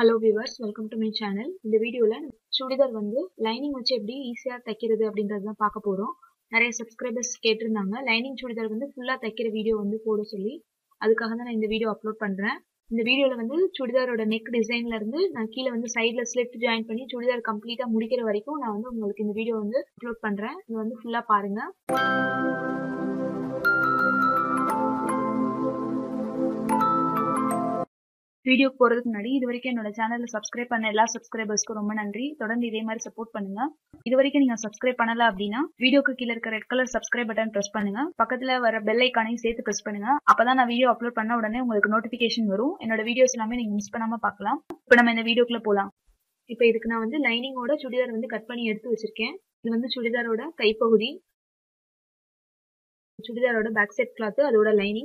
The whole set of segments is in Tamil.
hello viewers welcome to my channel இந்த வீடியோவில் சுடிதார் வந்து லைனிங் வச்சு எப்படி ஈஸியாக தைக்கிறது அப்படின்றது தான் பார்க்க போகிறோம் நிறைய சப்ஸ்கிரைபர்ஸ் கேட்டிருந்தாங்க லைனிங் சுடிதார் வந்து ஃபுல்லாக தைக்கிற வீடியோ வந்து போட சொல்லி அதுக்காக தான் நான் இந்த வீடியோ அப்லோட் பண்ணுறேன் இந்த வீடியோவில் வந்து சுடிதாரோட நெக் டிசைன்ல இருந்து நான் கீழே வந்து சைடில் ஸ்லிட் ஜாயின் பண்ணி சுடிதார் கம்ப்ளீட்டாக முடிக்கிற வரைக்கும் நான் வந்து உங்களுக்கு இந்த வீடியோ வந்து அப்லோட் பண்ணுறேன் இது வந்து ஃபுல்லாக பாருங்கள் வீடியோ போகிறதுக்கு முன்னாடி இது வரைக்கும் என்னோட சேனலில் சப்ஸ்கிரைப் பண்ண எல்லா சப்ஸ்கிரைபர்ஸ்க்கும் ரொம்ப நன்றி தொடர்ந்து இதே மாதிரி சப்போர்ட் பண்ணுங்க இது வரைக்கும் நீங்கள் சப்ஸ்கிரைப் பண்ணல அப்படின்னா வீடியோக்கு கீழே இருக்க red colour subscribe button press பண்ணுங்க பக்கத்தில் வர பெல் ஐக்கானையும் சேர்த்து ப்ரெஸ் பண்ணுங்க அப்பதான் நான் வீடியோ அப்லோட் பண்ண உடனே உங்களுக்கு நோட்டிஃபிகேஷன் வரும் என்னோட வீடியோஸ் எல்லாமே நீங்கள் மிஸ் பண்ணாம பார்க்கலாம் இப்போ நம்ம இந்த வீடியோக்குள்ள போகலாம் இப்போ இதுக்கு நான் வந்து லைனிங்கோட சுடிதார் வந்து கட் பண்ணி எடுத்து வச்சிருக்கேன் இது வந்து சுடிதாரோட கைப்பகுதி சுடிதாரோட பேக் சைட் கிளாத் அதோட லைனிங்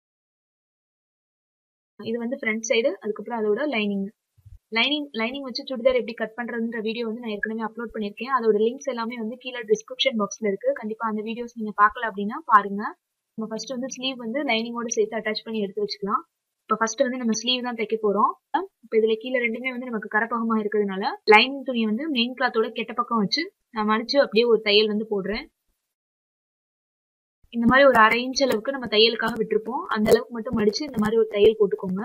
இது வந்து ஃப்ரண்ட் சைடு அதுக்கப்புறம் அதோட லைனிங் லைனிங் லைனிங் வச்சு சுடிதார் எப்படி கட் பண்றதுன்ற வீடியோ வந்து நான் ஏற்கனவே அப்லோட் பண்ணியிருக்கேன் அதோட லிங்க்ஸ் எல்லாமே வந்து கீழே டிஸ்கிரிப்ஷன் பாக்ஸ்ல இருக்கு கண்டிப்பா அந்த வீடியோஸ் நீங்க பார்க்கல அப்படின்னா பாருங்க நம்ம ஃபர்ஸ்ட் வந்து ஸ்லீவ் வந்து லைனிங்கோட சேர்த்து அட்டாச் பண்ணி எடுத்து வச்சுக்கலாம் இப்போ ஃபர்ஸ்ட் வந்து நம்ம ஸ்லீவ் தான் தைக்க போறோம் இப்போ இதுல கீழே ரெண்டுமே வந்து நமக்கு கரப்பகமா இருக்கிறதுனால லைனிங் துணியை வந்து மெயின் கிளாத்தோட கெட்ட பக்கம் வச்சு நான் மடிச்சு அப்படியே ஒரு தையல் வந்து போடுறேன் இந்த மாதிரி ஒரு அரை இன்ச் அளவுக்கு நம்ம தையலுக்காக விட்டுருப்போம் அந்த அளவுக்கு மட்டும் மடிச்சு இந்த மாதிரி ஒரு தையல் போட்டுக்கோங்க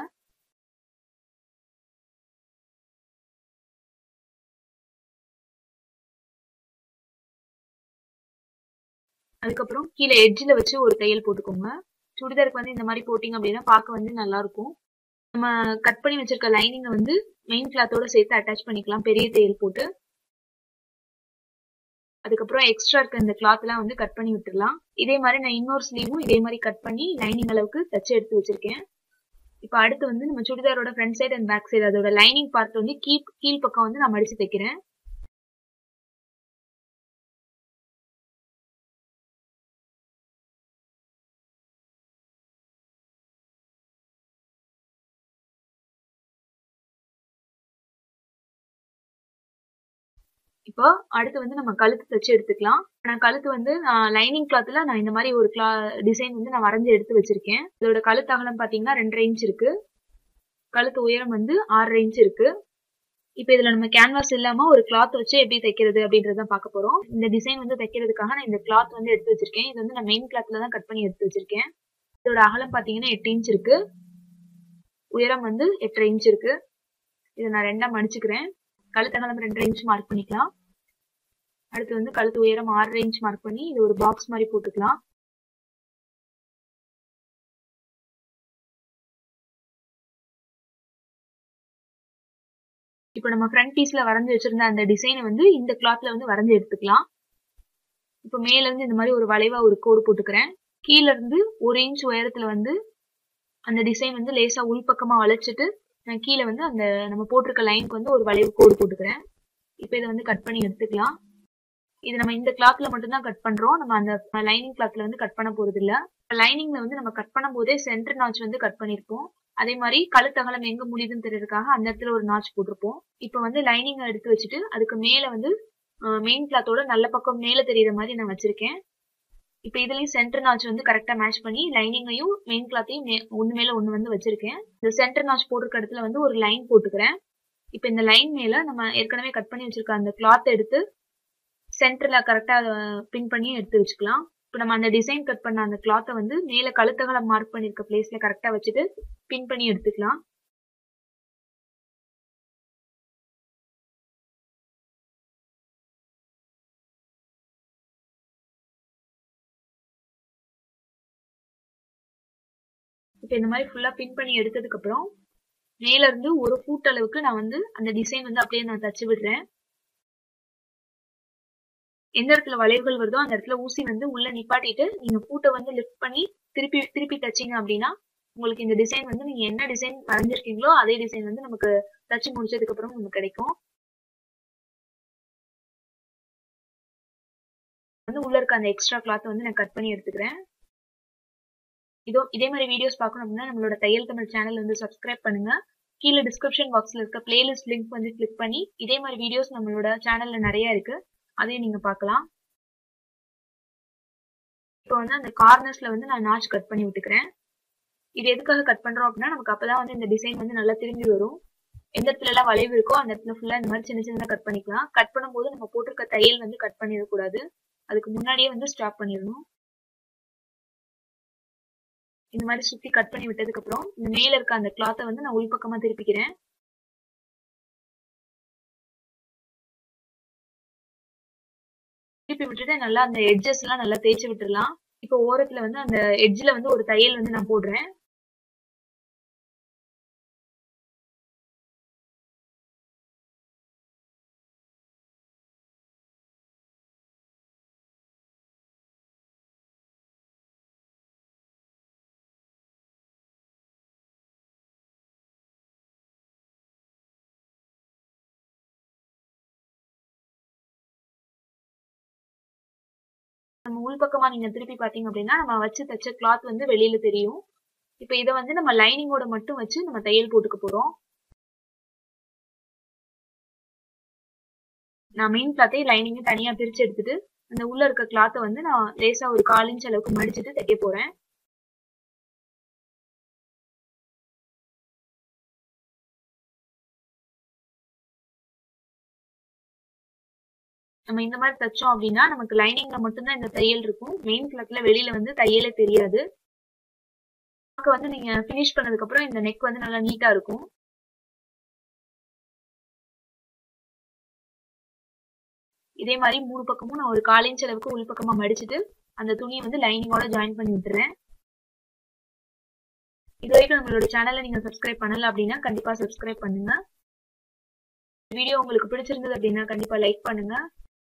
அதுக்கப்புறம் கீழே எட்ஜில் வச்சு ஒரு தையல் போட்டுக்கோங்க சுடிதாருக்கு வந்து இந்த மாதிரி போட்டிங்க அப்படின்னா பார்க்க வந்து நல்லா இருக்கும் நம்ம கட் பண்ணி வச்சிருக்க லைனிங்கை வந்து மெயின் கிளாத்தோட சேர்த்து அட்டாச் பண்ணிக்கலாம் பெரிய தையல் போட்டு அதுக்கப்புறம் எக்ஸ்ட்ரா இருக்க இந்த கிளாத் எல்லாம் வந்து கட் பண்ணி விட்டுடலாம் இதே மாதிரி நான் இன்னொரு ஸ்லீவும் இதே மாதிரி கட் பண்ணி லைனிங் அளவுக்கு தச்சு எடுத்து வச்சிருக்கேன் இப்போ அடுத்து வந்து நம்ம சுடிதாரோட front side and back side அதோட லைனிங் பார்ட் வந்து கீழ் கீழ் பக்கம் வந்து நான் மடிச்சு தைக்கிறேன் இப்போ அடுத்து வந்து நம்ம கழுத்து தச்சு எடுத்துக்கலாம் நான் கழுத்து வந்து நான் லைனிங் கிளாத்ல நான் இந்த மாதிரி ஒரு கிளா டிசைன் வந்து நான் வரைஞ்சி எடுத்து வச்சிருக்கேன் இதோட கழுத்து அகலம் பாத்தீங்கன்னா ரெண்டரை இன்ச் இருக்கு கழுத்து உயரம் வந்து ஆறரை இன்ச் இருக்கு இப்போ இதுல நம்ம கேன்வாஸ் இல்லாம ஒரு கிளாத் வச்சு எப்படி தைக்கிறது அப்படின்றத பார்க்க போறோம் இந்த டிசைன் வந்து தைக்கிறதுக்காக நான் இந்த கிளாத் வந்து எடுத்து வச்சிருக்கேன் இது வந்து நான் மெயின் கிளாத்ல தான் கட் பண்ணி எடுத்து வச்சிருக்கேன் இதோட அகலம் பாத்தீங்கன்னா எட்டு இன்ச் இருக்கு உயரம் வந்து எட்டரை இன்ச் இருக்கு இதை நான் ரெண்டா மடிச்சுக்கிறேன் கழுத்து அகலம் ரெண்டரை இன்ச் மார்க் பண்ணிக்கலாம் அடுத்து வந்து கழுத்து உயரம் ஆறரை இன்ச் மார்க் பண்ணி இது ஒரு பாக்ஸ் மாதிரி போட்டுக்கலாம் இப்போ நம்ம ஃப்ரண்ட் பீஸ்ல வரைஞ்சி வச்சிருந்த அந்த டிசைனை வந்து இந்த கிளாத்ல வந்து வரைஞ்சி எடுத்துக்கலாம் இப்போ மேல இருந்து இந்த மாதிரி ஒரு வளைவா ஒரு கோடு போட்டுக்கிறேன் கீழ இருந்து ஒரு இன்ச் உயரத்துல வந்து அந்த டிசைன் வந்து லேசா உள்பக்கமா வளைச்சிட்டு நான் கீழே வந்து அந்த நம்ம போட்டிருக்க லைனுக்கு வந்து ஒரு வளைவு கோடு போட்டுக்கிறேன் இப்போ இதை வந்து கட் பண்ணி எடுத்துக்கலாம் இது நம்ம இந்த கிளாத்ல மட்டும்தான் கட் பண்றோம் நம்ம அந்த லைனிங் கிளாத்ல வந்து கட் பண்ண போறது இல்ல லைனிங்ல வந்து நம்ம கட் பண்ணும் போதே சென்டர் நாச் வந்து கட் பண்ணிருப்போம் அதே மாதிரி கழுத்தகலம் எங்க முடியுதுன்னு தெரியறதுக்காக அந்த இடத்துல ஒரு நாச் போட்டிருப்போம் இப்போ வந்து லைனிங் எடுத்து வச்சுட்டு அதுக்கு மேல வந்து மெயின் கிளாத்தோட நல்ல பக்கம் மேல தெரியற மாதிரி நான் வச்சிருக்கேன் இப்போ இதுலயும் சென்டர் நாச் வந்து கரெக்டா மேட்ச் பண்ணி லைனிங்கையும் மெயின் கிளாத்தையும் ஒன்னு மேல ஒன்னு வந்து வச்சிருக்கேன் இந்த சென்டர் நாச் போட்டிருக்க இடத்துல வந்து ஒரு லைன் போட்டுக்கிறேன் இப்போ இந்த லைன் மேல நம்ம ஏற்கனவே கட் பண்ணி வச்சிருக்க அந்த கிளாத் எடுத்து சென்டர்ல கரெக்டா பின் பண்ணி எடுத்து வச்சுக்கலாம் இப்போ நம்ம அந்த டிசைன் கட் பண்ண அந்த கிளாத்தை வந்து மேல கழுத்தகலை மார்க் பண்ணிருக்க பிளேஸ்ல கரெக்டா வச்சுட்டு பின் பண்ணி எடுத்துக்கலாம் இப்போ இந்த மாதிரி ஃபுல்லா பின் பண்ணி எடுத்ததுக்கு அப்புறம் மேல இருந்து ஒரு ஃபூட் அளவுக்கு நான் வந்து அந்த டிசைன் வந்து அப்படியே நான் தச்சு விடுறேன் எந்த இடத்துல வளைவுகள் வருதோ அந்த இடத்துல ஊசி வந்து உள்ள நிப்பாட்டிட்டு நீங்க பூட்டை வந்து லிஃப்ட் பண்ணி திருப்பி திருப்பி தச்சிங்க அப்படின்னா உங்களுக்கு இந்த டிசைன் வந்து நீங்க என்ன டிசைன் வரைஞ்சிருக்கீங்களோ அதே டிசைன் வந்து நமக்கு தச்சு முடிச்சதுக்கு அப்புறம் நமக்கு கிடைக்கும் வந்து உள்ள இருக்க அந்த எக்ஸ்ட்ரா கிளாத் வந்து நான் கட் பண்ணி எடுத்துக்கிறேன் இதோ இதே மாதிரி வீடியோஸ் பார்க்கணும் அப்படின்னா நம்மளோட தையல் தமிழ் சேனல் வந்து சப்ஸ்கிரைப் பண்ணுங்க கீழே டிஸ்கிரிப்ஷன் பாக்ஸ்ல இருக்க பிளேலிஸ்ட் லிங்க் வந்து கிளிக் பண்ணி இதே மாதிரி வீடியோஸ் நம்மளோட சேனல்ல நிறைய இருக்கு அதையும் நீங்க பார்க்கலாம் இப்போ வந்து அந்த கார்னர்ஸ்ல வந்து நான் நாச் கட் பண்ணி விட்டுக்கிறேன் இது எதுக்காக கட் பண்றோம் அப்படின்னா நமக்கு அப்பதான் வந்து இந்த டிசைன் வந்து நல்லா திரும்பி வரும் எந்த இடத்துல எல்லாம் வளைவு இருக்கோ அந்த இடத்துல ஃபுல்லா இந்த மாதிரி சின்ன சின்னதா கட் பண்ணிக்கலாம் கட் பண்ணும்போது நம்ம போட்டிருக்க தையல் வந்து கட் பண்ணிடக்கூடாது அதுக்கு முன்னாடியே வந்து ஸ்டாப் பண்ணிடணும் இந்த மாதிரி சுத்தி கட் பண்ணி விட்டதுக்கு அப்புறம் இந்த மேல இருக்க அந்த கிளாத்தை வந்து நான் உள்பக்கமா திருப்பிக்கிறேன் திருப்பி விட்டுட்டு நல்லா அந்த எட்ஜஸ் எல்லாம் நல்லா தேய்ச்சி விட்டுறலாம் இப்போ ஓரத்துல வந்து அந்த எட்ஜ்ல வந்து ஒரு தையல் வந்து நான் போடுறேன் நம்ம உள்பக்கமா நீங்க திருப்பி பாத்தீங்க அப்படின்னா நம்ம வச்சு தைச்ச கிளாத் வந்து வெளியில தெரியும் இப்ப இதை வந்து நம்ம லைனிங்கோட மட்டும் வச்சு நம்ம தையல் போட்டுக்க போறோம் நான் மெயின் கிளாத்தையும் லைனிங்கும் தனியா பிரிச்சு எடுத்துட்டு அந்த உள்ள இருக்க கிளாத்தை வந்து நான் லேசா ஒரு கால் இன்ச் அளவுக்கு மடிச்சுட்டு தைக்க போறேன் நம்ம இந்த மாதிரி தைச்சோம் அப்படின்னா நமக்கு லைனிங்ல மட்டும்தான் இந்த தையல் இருக்கும் மெயின் கிளாத்ல வெளியில வந்து தையலே தெரியாது வந்து நீங்க பினிஷ் பண்ணதுக்கு அப்புறம் இந்த நெக் வந்து நல்லா நீட்டா இருக்கும் இதே மாதிரி மூணு பக்கமும் நான் ஒரு கால் இன்ச் அளவுக்கு உள் பக்கமா மடிச்சுட்டு அந்த துணியை வந்து லைனிங்கோட ஜாயின் பண்ணி விட்டுறேன் இது வரைக்கும் நம்மளோட சேனலை நீங்க சப்ஸ்கிரைப் பண்ணல அப்படின்னா கண்டிப்பா சப்ஸ்கிரைப் பண்ணுங்க வீடியோ உங்களுக்கு பிடிச்சிருந்தது அப்படின்னா கண்டிப்பா லைக் பண்ணுங்க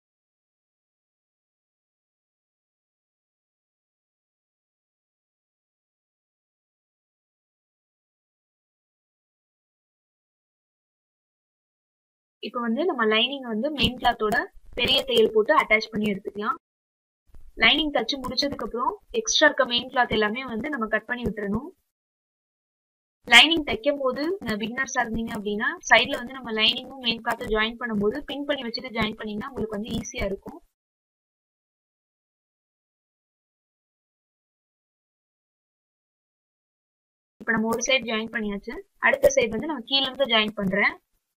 இப்போ வந்து நம்ம லைனிங் வந்து மெயின் கிளாத்தோட பெரிய தையல் போட்டு அட்டாச் பண்ணி எடுத்துக்கலாம் லைனிங் தச்சு முடிச்சதுக்கு அப்புறம் எக்ஸ்ட்ரா இருக்க மெயின் கிளாத் எல்லாமே வந்து நம்ம கட் பண்ணி விட்டுறணும் லைனிங் தைக்கும் போது பிகினர்ஸா இருந்தீங்க அப்படின்னா சைட்ல வந்து நம்ம லைனிங்கும் மெயின் கிளாத்தும் ஜாயின் பண்ணும்போது பின் பண்ணி வச்சுட்டு ஜாயின் பண்ணீங்கன்னா உங்களுக்கு வந்து ஈஸியா இருக்கும் இப்போ நம்ம ஒரு சைடு ஜாயின் பண்ணியாச்சு அடுத்த சைடு வந்து நம்ம கீழ இருந்து ஜாயின் பண்றேன்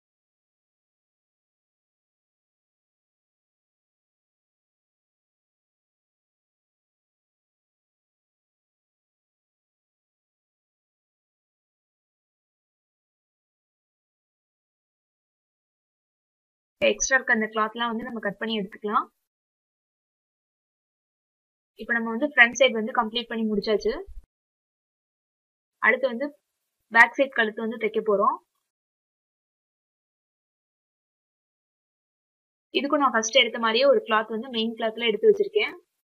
எக்ஸ்ட்ரா இருக்க அந்த கிளாத்லாம் வந்து நம்ம கட் பண்ணி எடுத்துக்கலாம் இப்போ நம்ம வந்து ஃப்ரண்ட் சைடு வந்து கம்ப்ளீட் பண்ணி முடிச்சாச்சு அடுத்து வந்து பேக் சைட் கழுத்து வந்து தைக்க போறோம் இதுக்கும் நான் ஃபர்ஸ்ட் எடுத்த மாதிரியே ஒரு கிளாத் வந்து மெயின் கிளாத்ல எடுத்து வச்சிருக்கேன்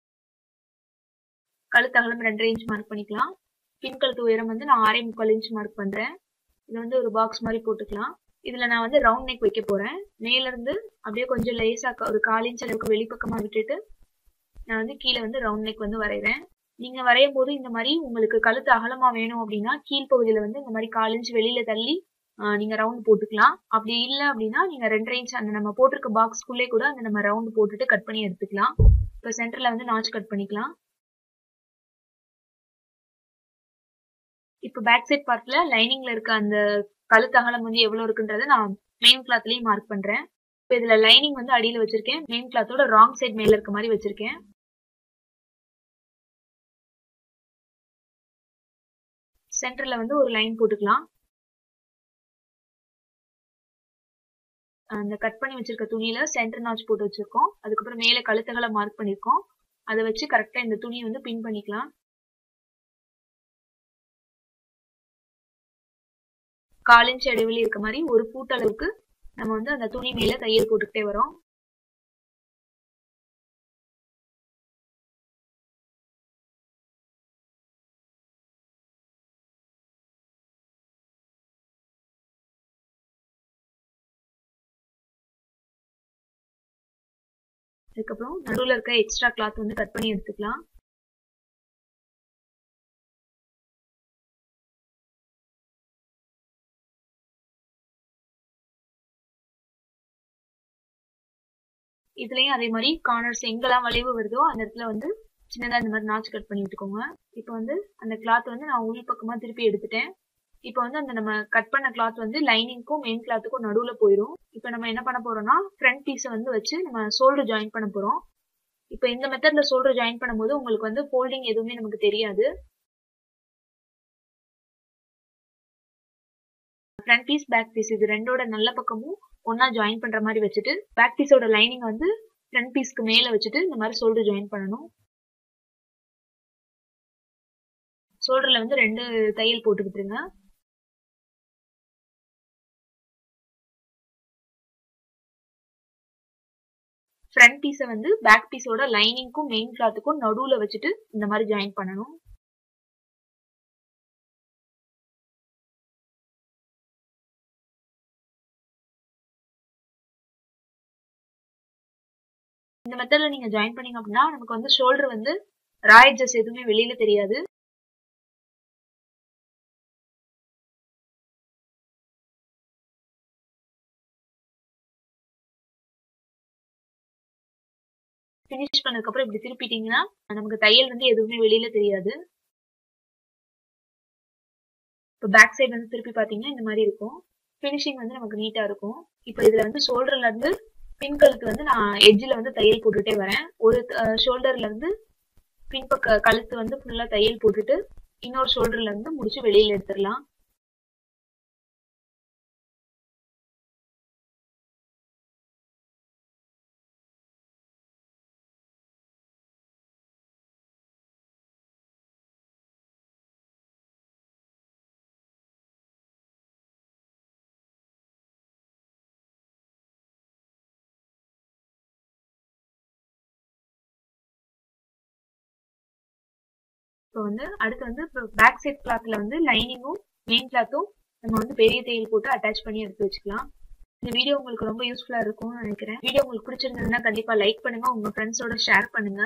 கழுத்து அகலம் ரெண்டரை இன்ச் மார்க் பண்ணிக்கலாம் பின் கழுத்து உயரம் வந்து நான் ஆறே முக்கால் இன்ச் மார்க் பண்றேன் இது வந்து ஒரு பாக்ஸ் மாதிரி போட்டுக்கலாம் இதுல நான் வந்து ரவுண்ட் நெக் வைக்க போறேன் மேல இருந்து அப்படியே கொஞ்சம் லேசா ஒரு கால் இன்ச் அளவுக்கு வெளிப்பக்கமா விட்டுட்டு நான் வந்து கீழே வந்து ரவுண்ட் நெக் வந்து வரைகிறேன் நீங்க வரையும் போது இந்த மாதிரி உங்களுக்கு கழுத்து அகலமா வேணும் அப்படின்னா கீழ்ப்பகுதியில வந்து இந்த மாதிரி கால் இன்ச் வெளியில தள்ளி நீங்க ரவுண்ட் போட்டுக்கலாம் அப்படி இல்ல அப்படின்னா நீங்க ரெண்டரை இன்ச் அந்த நம்ம போட்டிருக்க பாக்ஸ்க்குள்ளே கூட அந்த நம்ம ரவுண்ட் போட்டுட்டு கட் பண்ணி எடுத்துக்கலாம் இப்போ சென்டர்ல வந்து நாச் கட் பண்ணிக்கலாம் இப்போ பேக் சைட் பார்ட்ல லைனிங்ல இருக்க அந்த கழுத்து அகலம் வந்து எவ்வளவு இருக்குன்றத நான் மெயின் கிளாத்லயும் மார்க் பண்றேன் இப்போ இதுல லைனிங் வந்து அடியில வச்சிருக்கேன் மெயின் கிளாத்தோட ராங் சைட் மேல இருக்க மாதிரி வச்சிருக்கேன் சென்டர்ல வந்து ஒரு லைன் போட்டுக்கலாம் அந்த கட் பண்ணி வச்சிருக்க துணியில சென்டர் நாச் போட்டு வச்சிருக்கோம் அதுக்கப்புறம் மேல கழுத்துகளை மார்க் பண்ணிருக்கோம் அதை வச்சு கரெக்டா இந்த துணியை வந்து பின் பண்ணிக்கலாம் கால் இன்ச் இடைவெளி இருக்க மாதிரி ஒரு ஃபூட் அளவுக்கு நம்ம வந்து அந்த துணி மேல தையல் போட்டுக்கிட்டே வரோம் அதுக்கப்புறம் நடுவில் இருக்க எக்ஸ்ட்ரா கிளாத் வந்து கட் பண்ணி எடுத்துக்கலாம் இதுலயும் அதே மாதிரி கார்னர்ஸ் எங்கெல்லாம் வளைவு வருதோ அந்த இடத்துல வந்து சின்னதா இந்த மாதிரி நாச்சு கட் பண்ணி விட்டுக்கோங்க இப்போ வந்து அந்த கிளாத் வந்து நான் உள் பக்கமா திருப்பி எடுத்துட்டேன் இப்போ வந்து அந்த நம்ம கட் பண்ண கிளாத் வந்து லைனிங்க்கும் மெயின் கிளாத்துக்கும் நடுவுல போயிடும் இப்போ நம்ம என்ன பண்ண போறோம்னா ஃப்ரண்ட் பீஸை வந்து வச்சு நம்ம ஷோல்டர் ஜாயின் பண்ண போறோம் இப்போ இந்த மெத்தட்ல ஷோல்டர் ஜாயின் பண்ணும்போது உங்களுக்கு வந்து ஃபோல்டிங் எதுவுமே நமக்கு தெரியாது ஃப்ரண்ட் பீஸ் பேக் பீஸ் இது ரெண்டோட நல்ல பக்கமும் ஒன்னா ஜாயின் பண்ற மாதிரி வச்சுட்டு பேக் பீஸோட லைனிங் வந்து ஃப்ரண்ட் பீஸ்க்கு மேல வச்சுட்டு இந்த மாதிரி ஷோல்டர் ஜாயின் பண்ணணும் ஷோல்டர்ல வந்து ரெண்டு தையல் போட்டுக்கிட்டுருங்க ஃப்ரண்ட் பீஸை வந்து பேக் பீஸோட லைனிங்க்கும் மெயின் கிளாத்துக்கும் நடுவுல வச்சுட்டு இந்த மாதிரி ஜாயின் பண்ணணும் இந்த மெத்தட்ல நீங்க ஜாயின் பண்ணீங்க அப்படின்னா நமக்கு வந்து ஷோல்டர் வந்து ராயஜஸ் எதுவுமே வெளியில தெரியாது ஃபினிஷ் பண்ணதுக்கு அப்புறம் இப்படி திருப்பிட்டீங்கன்னா நமக்கு தையல் வந்து எதுவுமே வெளியில தெரியாது இப்போ பேக் சைடு வந்து திருப்பி பாத்தீங்கன்னா இந்த மாதிரி இருக்கும் ஃபினிஷிங் வந்து நமக்கு நீட்டா இருக்கும் இப்போ இதுல வந்து ஷோல்டர்ல இருந்து பின்கழுத்து வந்து நான் எட்ஜில் வந்து தையல் போட்டுட்டே வரேன் ஒரு ஷோல்டர்ல இருந்து பின்பக்க கழுத்து வந்து ஃபுல்லா தையல் போட்டுட்டு இன்னொரு ஷோல்டர்ல இருந்து முடிச்சு வெளியில எடுத்துடலாம் இப்போ வந்து அடுத்து வந்து பேக் சைட் கிளாத்ல வந்து லைனிங்கும் மெயின் கிளாத்தும் நம்ம வந்து பெரிய தையல் போட்டு அட்டாச் பண்ணி எடுத்து வச்சுக்கலாம் இந்த வீடியோ உங்களுக்கு ரொம்ப யூஸ்ஃபுல்லா இருக்கும்னு நினைக்கிறேன் வீடியோ உங்களுக்கு பிடிச்சிருந்ததுன்னா கண்டிப்பா லைக் பண்ணுங்க உங்க ஃப்ரெண்ட்ஸோட ஷேர் பண்ணுங்க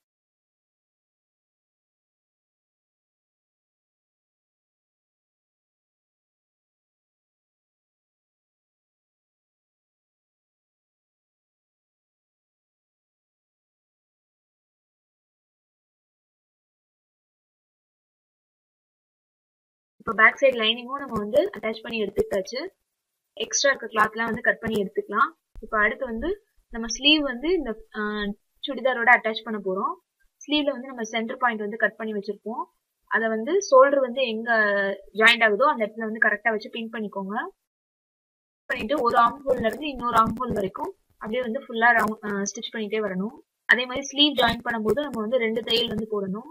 இப்போ பேக் சைடு லைனிங்கும் நம்ம வந்து அட்டாச் பண்ணி எடுத்துக்கிட்டாச்சு எக்ஸ்ட்ரா இருக்க கிளாத்லாம் வந்து கட் பண்ணி எடுத்துக்கலாம் இப்போ அடுத்து வந்து நம்ம ஸ்லீவ் வந்து இந்த சுடிதாரோட அட்டாச் பண்ண போறோம் ஸ்லீவ்ல வந்து நம்ம சென்டர் பாயிண்ட் வந்து கட் பண்ணி வச்சிருப்போம் அதை வந்து ஷோல்டர் வந்து எங்க ஜாயிண்ட் ஆகுதோ அந்த இடத்துல வந்து கரெக்டா வச்சு பின் பண்ணிக்கோங்க பண்ணிட்டு ஒரு ஆம் ஹோல்ல இருந்து இன்னொரு ஆம் ஹோல் வரைக்கும் அப்படியே வந்து ஃபுல்லா ரவுண்ட் ஸ்டிச் பண்ணிட்டே வரணும் அதே மாதிரி ஸ்லீவ் ஜாயின் பண்ணும்போது நம்ம வந்து ரெண்டு தையல் வந்து போடணும்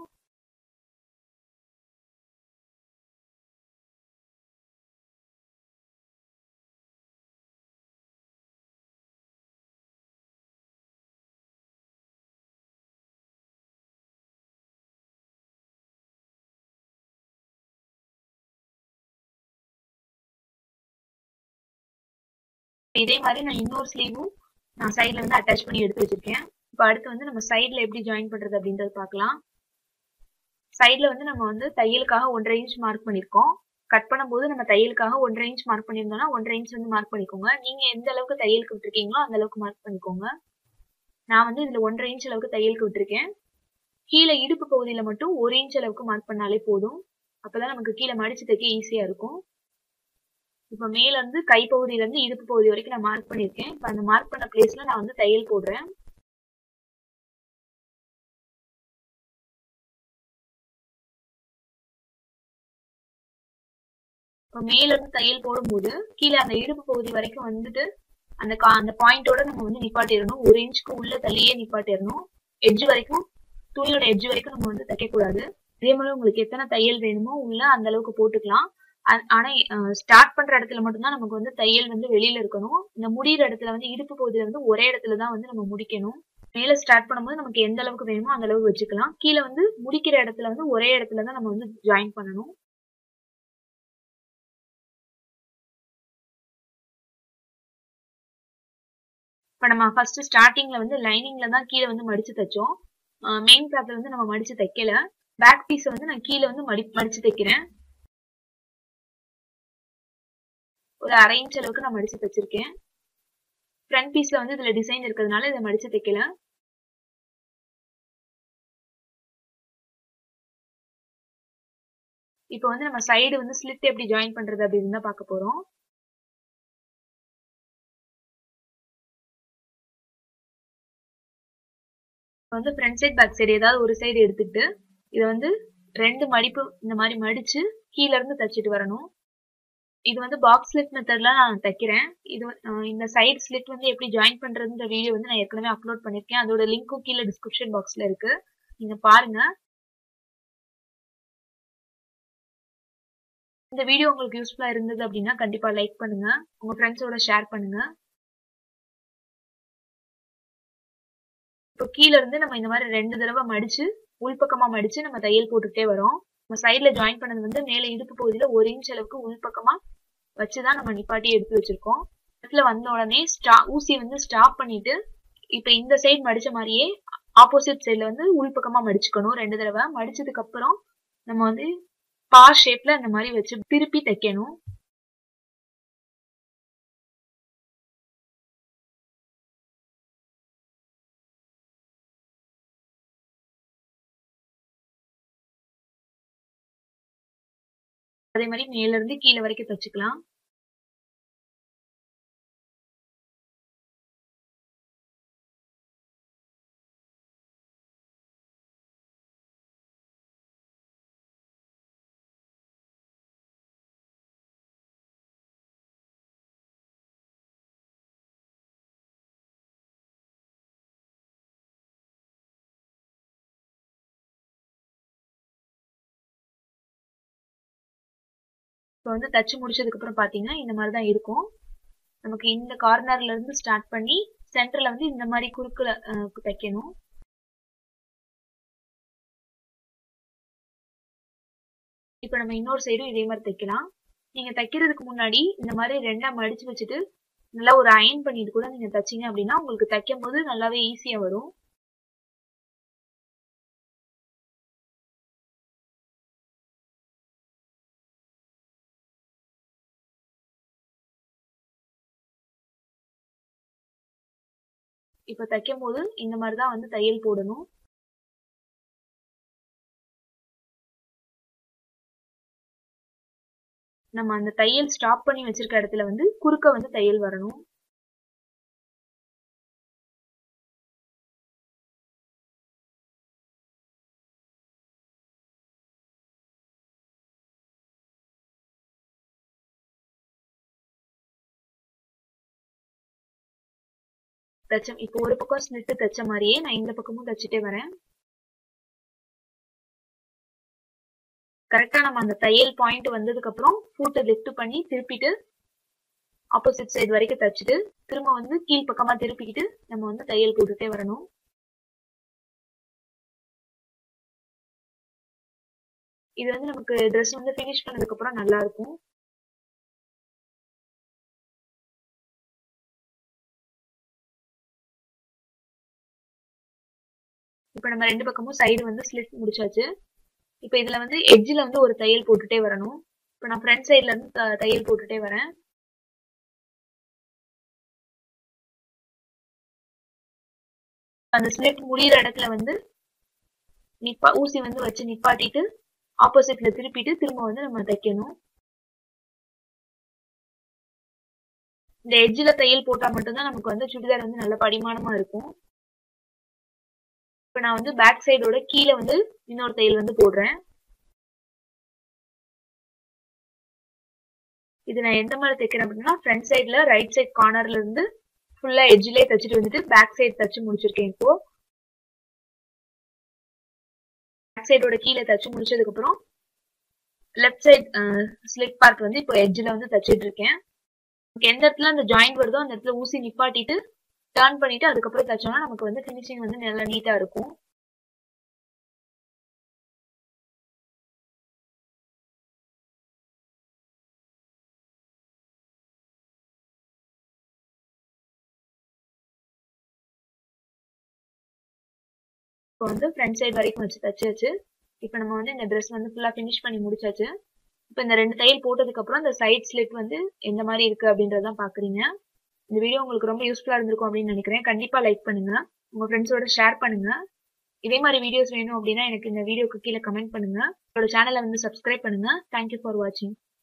இதே மாதிரி நான் இன்னொரு ஸ்லீவும் நான் சைட்ல வந்து அட்டாச் பண்ணி எடுத்து வச்சிருக்கேன் இப்போ அடுத்து வந்து நம்ம சைட்ல எப்படி ஜாயின் பண்றது அப்படின்றது பார்க்கலாம் சைட்ல வந்து நம்ம வந்து தையலுக்காக ஒன்றரை இன்ச் மார்க் பண்ணிருக்கோம் கட் பண்ணும்போது நம்ம தையலுக்காக ஒன்றரை இன்ச் மார்க் பண்ணியிருந்தோம்னா ஒன்றரை இன்ச் வந்து மார்க் பண்ணிக்கோங்க நீங்க எந்த அளவுக்கு தையலுக்கு விட்டுருக்கீங்களோ அந்த அளவுக்கு மார்க் பண்ணிக்கோங்க நான் வந்து இதுல ஒன்றரை இன்ச் அளவுக்கு தையலுக்கு விட்டுருக்கேன் கீழே இடுப்பு பகுதியில மட்டும் ஒரு இன்ச் அளவுக்கு மார்க் பண்ணாலே போதும் அப்பதான் நமக்கு கீழே மடிச்சு தைக்க ஈஸியா இருக்கும் இப்ப மேல இருந்து கைப்பகுதியில இருந்து இடுப்பு பகுதி வரைக்கும் நான் மார்க் பண்ணிருக்கேன் இப்ப அந்த மார்க் பண்ண பிளேஸ்ல நான் வந்து தையல் போடுறேன் இப்ப மேல இருந்து தையல் போடும்போது கீழே அந்த இடுப்பு பகுதி வரைக்கும் வந்துட்டு அந்த அந்த பாயிண்டோட நம்ம வந்து நிப்பாட்டிடணும் ஒரு இன்ச்சுக்கு உள்ள தள்ளியே நிப்பாட்டிடணும் எட்ஜ் வரைக்கும் துணியோட எட்ஜ் வரைக்கும் நம்ம வந்து தைக்க கூடாது இதே மாதிரி உங்களுக்கு எத்தனை தையல் வேணுமோ உள்ள அந்த அளவுக்கு போட்டுக்கலாம் ஆனா ஸ்டார்ட் பண்ற இடத்துல மட்டும்தான் நமக்கு வந்து தையல் வந்து வெளியில இருக்கணும் இந்த முடியிற இடத்துல வந்து இடுப்பு பகுதியில வந்து ஒரே இடத்துல தான் வந்து நம்ம முடிக்கணும் மேல ஸ்டார்ட் பண்ணும்போது நமக்கு எந்த அளவுக்கு வேணுமோ அந்த அளவுக்கு வச்சுக்கலாம் கீழே வந்து முடிக்கிற இடத்துல வந்து ஒரே இடத்துல தான் நம்ம வந்து ஜாயின் பண்ணணும் இப்ப நம்ம ஃபர்ஸ்ட் ஸ்டார்டிங்ல வந்து லைனிங்ல தான் கீழே வந்து மடிச்சு தைச்சோம் மெயின் கிளாத்ல வந்து நம்ம மடிச்சு தைக்கல பேக் பீஸ் வந்து நான் கீழே வந்து மடி மடிச்சு தைக்கிறேன் ஒரு அரை இன்ச் அளவுக்கு நான் மடிச்சு தைச்சிருக்கேன் ஃப்ரண்ட் பீஸ்ல வந்து இதுல டிசைன் இருக்கிறதுனால இதை மடிச்சு தைக்கல இப்போ வந்து நம்ம சைடு வந்து ஸ்லிட் எப்படி ஜாயின் பண்றது அப்படின்னு தான் பார்க்க போறோம் வந்து ஃப்ரண்ட் சைடு பேக் சைடு ஏதாவது ஒரு சைடு எடுத்துக்கிட்டு இதை வந்து ரெண்டு மடிப்பு இந்த மாதிரி மடிச்சு கீழ இருந்து தச்சுட்டு வரணும் இது வந்து பாக்ஸ் ஸ்லிட் மெத்தட்ல நான் தைக்கிறேன் இது இந்த சைடு ஸ்லிட் வந்து எப்படி ஜாயின் பண்றதுன்ற வீடியோ வந்து நான் ஏற்கனவே அப்லோட் பண்ணிருக்கேன் அதோட லிங்க்கும் கீழே டிஸ்கிரிப்ஷன் பாக்ஸ்ல இருக்கு நீங்க பாருங்க இந்த வீடியோ உங்களுக்கு யூஸ்ஃபுல்லா இருந்தது அப்படின்னா கண்டிப்பா லைக் பண்ணுங்க உங்க ஃப்ரெண்ட்ஸோட ஷேர் பண்ணுங்க இப்போ கீழ இருந்து நம்ம இந்த மாதிரி ரெண்டு தடவை மடிச்சு உள்பக்கமா மடிச்சு நம்ம தையல் போட்டுக்கிட்டே வரோம் நம்ம சைட்ல ஜாயின் பண்ணது வந்து மேல இடுப்பு பகுதியில ஒரு இன்ச் அளவுக்கு உள்பக்கமா வச்சுதான் நம்ம நிப்பாட்டி எடுத்து வச்சிருக்கோம் இடத்துல வந்த உடனே ஸ்டா ஊசி வந்து ஸ்டாப் பண்ணிட்டு இப்ப இந்த சைடு மடிச்ச மாதிரியே ஆப்போசிட் சைட்ல வந்து உள்பக்கமா மடிச்சுக்கணும் ரெண்டு தடவை மடிச்சதுக்கு அப்புறம் நம்ம வந்து பா ஷேப்ல அந்த மாதிரி வச்சு திருப்பி தைக்கணும் அதே மாதிரி மேல இருந்து கீழே வரைக்கும் தச்சுக்கலாம் இப்போ வந்து தச்சு முடிச்சதுக்கு அப்புறம் பாத்தீங்கன்னா இந்த மாதிரி தான் இருக்கும் நமக்கு இந்த கார்னர்ல இருந்து ஸ்டார்ட் பண்ணி சென்டர்ல வந்து இந்த மாதிரி குறுக்குல தைக்கணும் இப்போ நம்ம இன்னொரு சைடும் இதே மாதிரி தைக்கலாம் நீங்க தைக்கிறதுக்கு முன்னாடி இந்த மாதிரி ரெண்டா மடிச்சு வச்சுட்டு நல்லா ஒரு அயன் பண்ணிட்டு கூட நீங்க தைச்சீங்க அப்படின்னா உங்களுக்கு தைக்கும் போது நல்லாவே ஈஸியா வரும் இப்ப தைக்கும் போது இந்த மாதிரிதான் வந்து தையல் போடணும் நம்ம அந்த தையல் ஸ்டாப் பண்ணி வச்சிருக்க இடத்துல வந்து குறுக்க வந்து தையல் வரணும் தச்ச இப்போ ஒரு பக்கம் ஸ்லிட்டு தைச்ச மாதிரியே நான் இந்த பக்கமும் தச்சுட்டே வரேன் கரெக்டா நம்ம அந்த தையல் பாயிண்ட் வந்ததுக்கு அப்புறம் ஃபூட்டை லிஃப்ட் பண்ணி திருப்பிட்டு ஆப்போசிட் சைடு வரைக்கும் தச்சுட்டு திரும்ப வந்து கீழ் பக்கமா திருப்பிக்கிட்டு நம்ம வந்து தையல் போட்டுட்டே வரணும் இது வந்து நமக்கு ட்ரெஸ் வந்து ஃபினிஷ் பண்ணதுக்கு அப்புறம் நல்லா இருக்கும் இப்போ நம்ம ரெண்டு பக்கமும் சைடு வந்து ஸ்லிட் முடிச்சாச்சு இப்போ இதுல வந்து எட்ஜில் வந்து ஒரு தையல் போட்டுட்டே வரணும் இப்போ நான் ஃப்ரண்ட் சைட்ல இருந்து தையல் போட்டுட்டே வரேன் அந்த ஸ்லிட் முடியிற இடத்துல வந்து நிப்பா ஊசி வந்து வச்சு நிப்பாட்டிட்டு ஆப்போசிட்ல திருப்பிட்டு திரும்ப வந்து நம்ம தைக்கணும் இந்த எட்ஜில் தையல் போட்டா மட்டும்தான் நமக்கு வந்து சுடிதார் வந்து நல்ல படிமானமா இருக்கும் இப்போ நான் வந்து பேக் சைடோட கீழே வந்து இன்னொரு தையல் வந்து போடுறேன் இது நான் எந்த மாதிரி தைக்கிறேன் அப்படின்னா ஃப்ரண்ட் சைட்ல ரைட் சைட் கார்னர்ல இருந்து ஃபுல்லா எட்ஜ்லயே தச்சுட்டு வந்துட்டு பேக் சைடு தச்சு முடிச்சிருக்கேன் இப்போ பேக் சைடோட கீழே தச்சு முடிச்சதுக்கு அப்புறம் லெஃப்ட் சைட் ஸ்லிட் பார்ட் வந்து இப்போ எட்ஜ்ல வந்து தச்சிட்டு இருக்கேன் எந்த இடத்துல அந்த ஜாயிண்ட் வருதோ அந்த இடத்துல ஊசி நிப்பாட்டிட்டு டர்ன் பண்ணிட்டு அதுக்கப்புறம் தைச்சோம்னா நமக்கு வந்து ஃபினிஷிங் வந்து நல்லா நீட்டா இருக்கும் இப்போ வந்து ஃப்ரண்ட் சைடு வரைக்கும் வச்சு தச்சாச்சு இப்போ நம்ம வந்து இந்த ட்ரெஸ் வந்து ஃபுல்லா ஃபினிஷ் பண்ணி முடிச்சாச்சு இப்போ இந்த ரெண்டு தையல் போட்டதுக்கு அப்புறம் இந்த சைட் ஸ்லிட் வந்து எந்த மாதிரி இருக்கு அப்படின்றதான் பாக்குறீங்க இந்த வீடியோ உங்களுக்கு ரொம்ப யூஸ்ஃபுல்லா இருந்திருக்கும் அப்படின்னு நினைக்கிறேன் கண்டிப்பா லைக் பண்ணுங்க உங்க ஃப்ரெண்ட்ஸோட ஷேர் பண்ணுங்க இதே மாதிரி வீடியோஸ் வேணும் அப்படின்னா எனக்கு இந்த வீடியோக்கு கீழே கமெண்ட் பண்ணுங்க என்னோட சேனலை வந்து சப்ஸ்கிரைப் பண்ணுங்க தேங்க்யூ ஃபார் வாட்சிங்